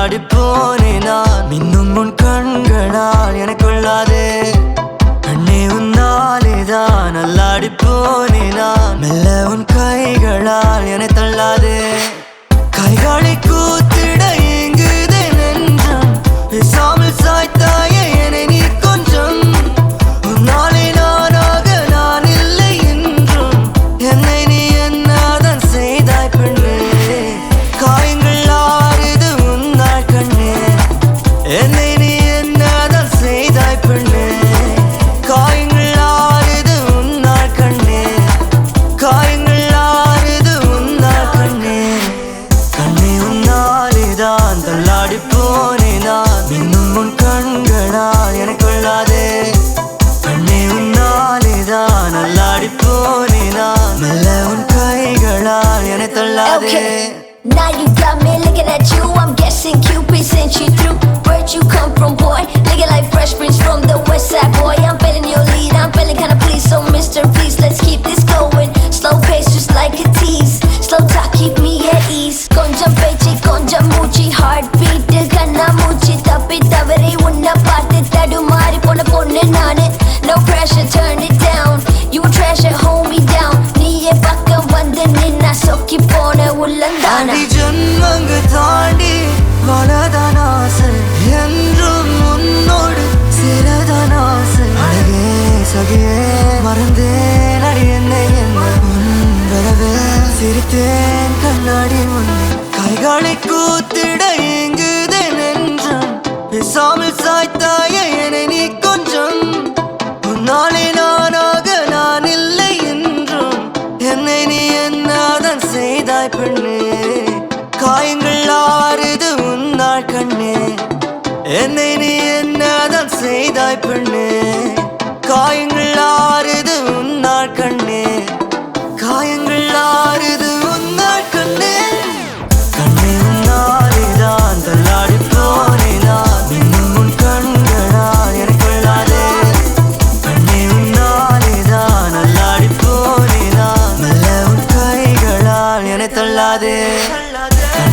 தள்ளாடி போனே நான் மின்னும் உன் கண்களால் எனக்கு கொள்ளாதே கண்ணே உன்னாலேதான் அல்லாடி போனே நான் மெல்ல உன் கைகளால் என்னை தள்ளாதே கைகளை கூத்திட எங்குதே நெஞ்சம் பேசாமல் சாய்த்தாயே என்னை நீ கொஞ்சம் உன்னாலே நானாக நான் இல்லை என்றும் என்னை நீ என்னாதான் செய்தாய் பெண்ணே காயங்கள் ஆறுது உன்னாள் கண்ணே என்னை நீ என்னாதான் செய்தாய் பெண்ணே காயங்கள் ஆறுது உன்னாள் கண்ணே காயங்கள் ஆறுது உன்னாள் கண்ணே கண்ணே உன்னாலேதான் தள்ளாடி போனே நான் இன்னும் உன் கண்களால் எனக்கு கொள்ளாதே கண்ணே உன்னாலேதான் அல்லாடி போனே நான் மெல்ல உன் கைகளால் என்னை தள்ளாதே Okay. Now you got me looking at you. I'm guessing Cupid sent you through. Where'd you come from, boy? Looking like Fresh Prince from the West Side, boy. I'm feeling your lead. I'm feeling kinda pleased. So, Mister, please, let's keep this going. Slow pace, just like a tease. Slow talk, keep me at ease. கொஞ்சம் பேச்சு கொஞ்சம் மூச்சு heart பீட்டில் கண்ணா மூச்சு தப்பி தவறி உன்னை பார்த்து தடுமாறி போன பொண்ணு நானு No pressure, turn it down. You a treasure, hold me down. நீயே பக்கம் வந்து நின்னா சொக்கி போன உள்ளந்தானா தாண்டி ஜன்மங்கு தாண்டி வளதான் ஆசை என்றும் உன்னோடு சேரதான் ஆசை அழகே சகியே மறந்தேன் அடி என்னை என்ன உன் வரவே சிரித்தேன் கண்ணாடி முன்னே கைகளை கூத்திட எங்குதே நெஞ்சம் பேசாமல் சாய்த்தாய என்னை நீ கொஞ்சம் உன்னாலே நானாக நான் இல்லை என்றும் என்னை நீ என்னாதான் செய்தாய் பெண்ணே காயங்கள் ஆறுது உன்னாள் கண்ணே என்னை நீ என்னதான் செய்தாய் பெண்ணே காயங்கள் ஆறுது உன்னாள் கண்ணே காயங்கள் ஆறுது உன்னாள் கண்ணே கண்ணே உன்னாலேதான் தள்ளாடி போனே நான் இன்னும் உன் கண்களால் எனக்கு கொள்ளாதே கண்ணே உன்னாலேதான் அல்லாடி போனே நான் மெல்ல உன் கைகளால் என்னை தள்ளாதே